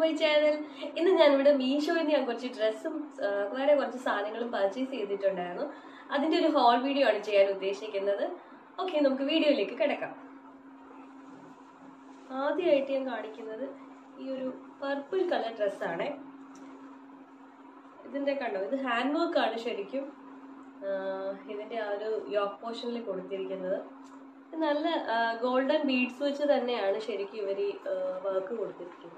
my channel ഇന്ന് ഞാനിവിടെ മീഷോയിൽ നിന്ന് ഞാൻ കുറച്ച് ഡ്രസ്സും വേറെ കുറച്ച് സാധനങ്ങളും പർച്ചേസ് ചെയ്തിട്ടുണ്ടായിരുന്നു അതിന്റെ ഒരു ഹോൾ വീഡിയോ ആണ് ചെയ്യാൻ ഉദ്ദേശിക്കുന്നത് ഓക്കെ നമുക്ക് വീഡിയോയിലേക്ക് കിടക്കാം ആദ്യമായിട്ട് ഞാൻ കാണിക്കുന്നത് ഈ ഒരു പർപ്പിൾ കളർ ഡ്രസ്സാണ് ഇതിന്റെ കണ്ടോ ഇത് ഹാൻഡ് വർക്ക് ആണ് ശരിക്കും ആഹ് ഇതിന്റെ ആ ഒരു യോക്ക് പോർഷനിൽ കൊടുത്തിരിക്കുന്നത് ഇത് നല്ല ഗോൾഡൻ ബീഡ്സ് വെച്ച് തന്നെയാണ് ശരിക്കും ഇവർ വർക്ക് കൊടുത്തിരിക്കുന്നത്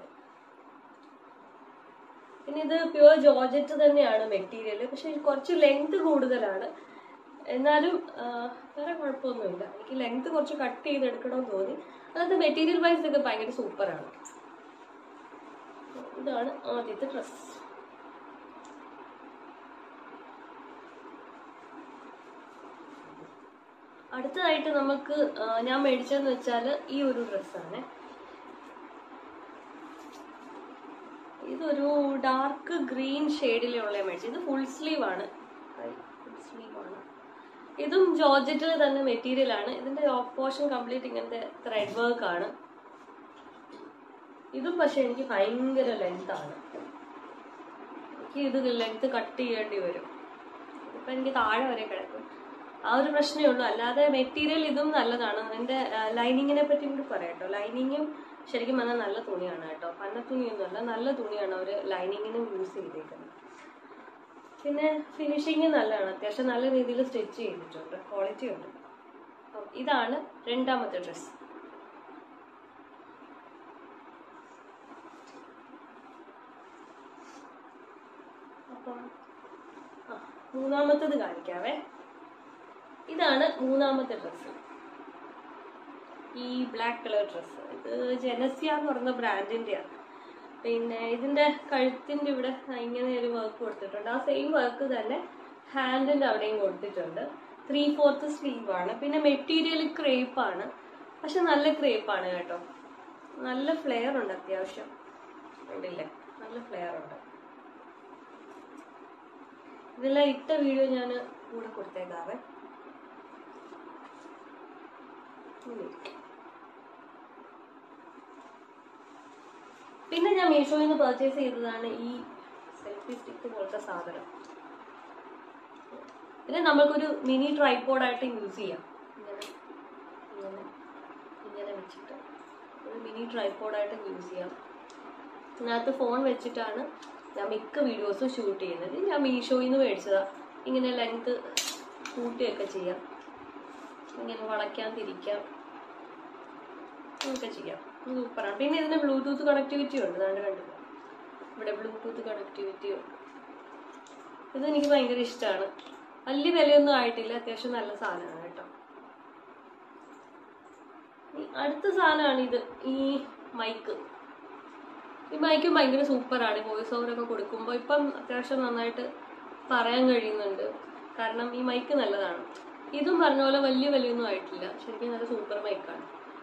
പിന്നെ ഇത് പ്യുവർ ജോർജറ്റ് തന്നെയാണ് മെറ്റീരിയൽ പക്ഷെ കുറച്ച് ലെങ്ത് കൂടുതലാണ് എന്നാലും ആഹ് വേറെ കുഴപ്പമൊന്നുമില്ല എനിക്ക് ലെങ്ത് കുറച്ച് കട്ട് ചെയ്തെടുക്കണമെന്ന് തോന്നി അതായത് മെറ്റീരിയൽ വൈസ് ഒക്കെ ഭയങ്കര സൂപ്പറാണ് ഇതാണ് ആദ്യത്തെ ഡ്രസ്സ് അടുത്തതായിട്ട് നമുക്ക് ആ, ഞാൻ മേടിച്ചതെന്ന് വെച്ചാൽ ഈ ഒരു ഡ്രസ്സാണ് ഇതൊരു ഡാർക്ക് ഗ്രീൻ ഷെയ്ഡിലുള്ള മേടിച്ചത് ഇത് ഫുൾ സ്ലീവ് ആണ് ഫുൾ സ്ലീവ് ആണ് ഇതും ജോർജറ്റിൽ തന്നെ മെറ്റീരിയൽ ആണ് ഇതിന്റെ ഓഫ് പോർഷൻ കംപ്ലീറ്റ് ഇങ്ങനത്തെ ത്രെഡ് വർക്ക് ആണ് ഇതും പക്ഷെ എനിക്ക് ഭയങ്കര ലെങ്ത് ആണ് എനിക്ക് ഇത് ലെങ്ത് കട്ട് ചെയ്യേണ്ടി വരും ഇപ്പൊ എനിക്ക് താഴെ വരെ കിടക്കും ആ ഒരു പ്രശ്നമേ ഉള്ളൂ അല്ലാതെ മെറ്റീരിയൽ ഇതും നല്ലതാണ് അതിന്റെ ലൈനിങ്ങിനെ പറ്റി കൂടി പറയാം കേട്ടോ ലൈനിങ്ങും ശരിക്കും പറഞ്ഞാൽ നല്ല തുണിയാണ് കേട്ടോ പന്ന തുണിയൊന്നുമല്ല നല്ല തുണിയാണ് അവർ ലൈനിങ്ങിനും യൂസ് ചെയ്തേക്കുന്നത് പിന്നെ ഫിനിഷിങ് നല്ലതാണ് അത്യാവശ്യം നല്ല രീതിയിൽ സ്റ്റിച്ച് ചെയ്തിട്ടുണ്ട് ക്വാളിറ്റി ഉണ്ട് അപ്പം ഇതാണ് രണ്ടാമത്തെ ഡ്രസ്സ് അപ്പം ആ മൂന്നാമത്തത് കാണിക്കാവേ ഇതാണ് മൂന്നാമത്തെ ഡ്രസ്സ് ഈ ബ്ലാക്ക് കളർ ഡ്രസ്സ് ഇത് ജനസ്യ എന്ന് പറയുന്ന ബ്രാൻഡിന്റെയാണ് പിന്നെ ഇതിന്റെ കഴുത്തിന്റെ ഇവിടെ ഇങ്ങനെ ഒരു വർക്ക് കൊടുത്തിട്ടുണ്ട് ആ സെയിം വർക്ക് തന്നെ ഹാൻഡിന്റെ അവിടെയും കൊടുത്തിട്ടുണ്ട് ത്രീ ഫോർത്ത് സ്ലീവ് ആണ് പിന്നെ മെറ്റീരിയൽ ക്രേപ്പ് ആണ് പക്ഷെ നല്ല ക്രേപ്പ് ആണ് കേട്ടോ നല്ല ഫ്ലെയർ ഉണ്ട് അത്യാവശ്യം ഉണ്ടില്ലേ നല്ല ഫ്ലെയർ ഉണ്ട് ഇതെല്ലാം ഇട്ട വീഡിയോ ഞാൻ കൂടെ കൊടുത്തേക്കാവേ പിന്നെ ഞാൻ മീഷോയിൽ നിന്ന് പർച്ചേസ് ചെയ്തതാണ് ഈ സെൽഫി സ്റ്റിക്ക് പോലത്തെ സാധനം പിന്നെ നമ്മൾക്കൊരു മിനി ട്രൈപോഡായിട്ട് യൂസ് ചെയ്യാം ഇങ്ങനെ ഇങ്ങനെ ഇങ്ങനെ വെച്ചിട്ട് ഒരു മിനി ട്രൈപോഡായിട്ട് യൂസ് ചെയ്യാം ഇതിനകത്ത് ഫോൺ വെച്ചിട്ടാണ് ഞാൻ മിക്ക വീഡിയോസും ഷൂട്ട് ചെയ്യുന്നത് ഞാൻ മീഷോയിൽ നിന്ന് മേടിച്ചതാ ഇങ്ങനെ ലെങ്ത് കൂട്ടുകയൊക്കെ ചെയ്യാം ഇങ്ങനെ വളയ്ക്കാം തിരിക്കാം ഒക്കെ ചെയ്യാം സൂപ്പറാണ് പിന്നെ ഇതിന് ബ്ലൂടൂത്ത് കണക്ടിവിറ്റി ഉണ്ട് അതാണ് കണ്ടത് ഇവിടെ ബ്ലൂടൂത്ത് കണക്ടിവിറ്റി ഉണ്ട് ഇത് എനിക്ക് ഭയങ്കര ഇഷ്ടമാണ് വലിയ വിലയൊന്നും ആയിട്ടില്ല അത്യാവശ്യം നല്ല സാധനമാണ് കേട്ടോ ഈ അടുത്ത സാധനമാണ് ഇത് ഈ മൈക്ക് ഈ മൈക്ക് ഭയങ്കര സൂപ്പറാണ് വോയിസ് ഓവർ ഒക്കെ കൊടുക്കുമ്പോൾ ഇപ്പം അത്യാവശ്യം നന്നായിട്ട് പറയാൻ കഴിയുന്നുണ്ട് കാരണം ഈ മൈക്ക് നല്ലതാണ് ഇതും പറഞ്ഞ പോലെ വലിയ വിലയൊന്നും ആയിട്ടില്ല ശരിക്കും നല്ല സൂപ്പർ മൈക്കാണ്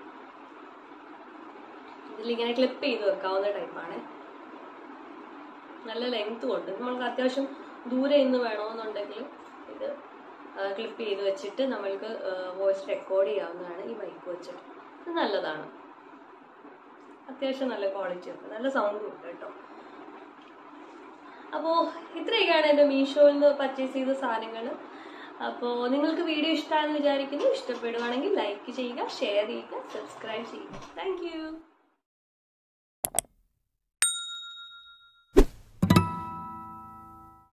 ഇതിലിങ്ങനെ ക്ലിപ്പ് ചെയ്ത് വെക്കാവുന്ന ടൈപ്പാണ് നല്ല ലെങ്ത്തും ഉണ്ട് നമ്മൾക്ക് അത്യാവശ്യം ദൂരെ നിന്ന് വേണമെന്നുണ്ടെങ്കിൽ ഇത് ക്ലിപ്പ് ചെയ്ത് വെച്ചിട്ട് നമ്മൾക്ക് വോയിസ് റെക്കോർഡ് ചെയ്യാവുന്നതാണ് ഈ മൈക്ക് വെച്ചിട്ട് ഇത് നല്ലതാണ് അത്യാവശ്യം നല്ല ക്വാളിറ്റി ഉണ്ട് നല്ല സൗണ്ടും ഉണ്ട് കേട്ടോ അപ്പോൾ ഇത്രയൊക്കെയാണ് എൻ്റെ മീഷോയിൽ നിന്ന് പർച്ചേസ് ചെയ്ത സാധനങ്ങൾ അപ്പോൾ നിങ്ങൾക്ക് വീഡിയോ ഇഷ്ടമാണെന്ന് വിചാരിക്കുന്നു ഇഷ്ടപ്പെടുവാണെങ്കിൽ ലൈക്ക് ചെയ്യുക ഷെയർ ചെയ്യുക സബ്സ്ക്രൈബ് ചെയ്യുക താങ്ക്